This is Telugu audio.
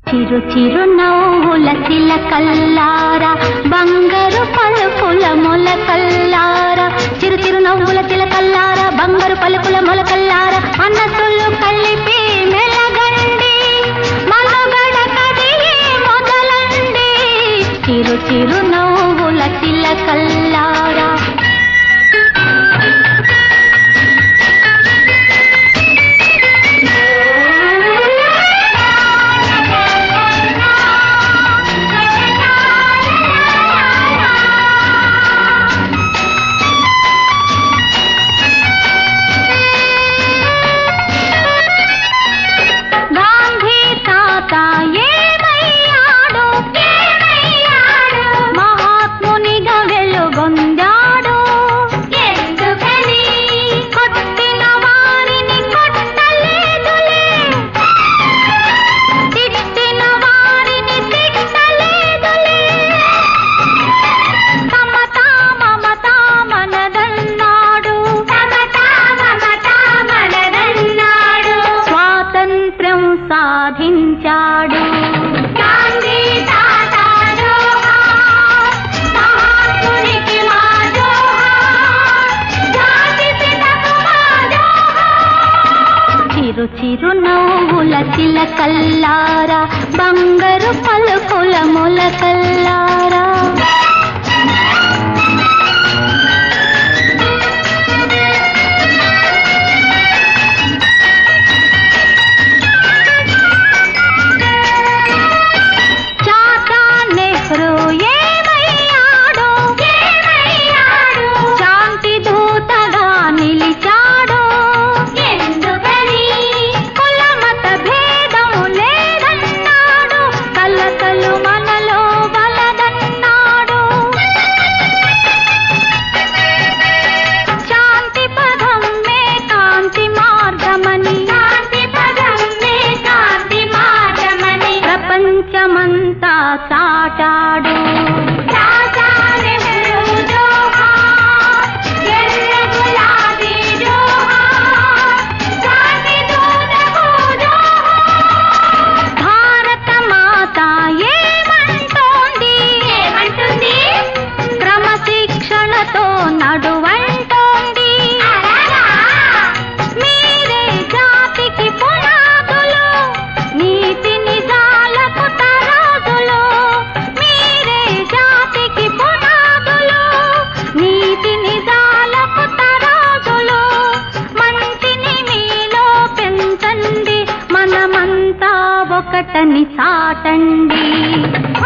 చిరు చిరు నవ్వుల చిలకల్లారా బంగారు పలుకుల మొలకల్లారా చిరు చిరు నవ్వుల చిలకల్లారా బంగారు పలుకుల మొలకల్లారా మనసులు కలిపి మెలగండి మనుగడ కదిలి మొదలండి చిరు చిరు నవ్వుల చిలకల్లారా గాంధీ తాత ఏమయ్యాడు మహాత్మునిగా వెలుగొందాడు ఎందుకని కొట్టిన వారిని కొట్టలేదులే తిట్టిన వారిని తిట్టలేదులే సమత మమత మనదన్నాడు సమత మమత మనదన్నాడు స్వాతంత్ర్యం సాధించాడు గాంధీ తాత జోహార్, మహాత్మునికి మా జోహార్, జాతి పితకు మా జోహార్. చిరు చిరు నవ్వుల చిలకల్లారా బంగారు పలుకుల మొలకల్లారా చాచా నెహ్రూ ఏమయ్యాడు శాంతి దూతగా నిలిచాడు ఎందుకని కుల మత భేదం లేదన్నాడు కలకలు మనలో వలదన్నాడు శాంతి పదం మే కాంతి మార్గమని శాంతి పదం మే కాంతి మార్గమని ప్రపంచమంతా చాటాడు భారత మాత ఏమంటోంది ఏమంటుంది క్రమశిక్షణతో నడువంటోంది మీరే జాతికి పునాదులు నీతి నిజాలకు తరాదులు మీరే జాతికి పునాదులు నీతి నిజాలకు తరాదులు మంచిని మీలో పెంచండి మనమంతా ఒకటని చాటండి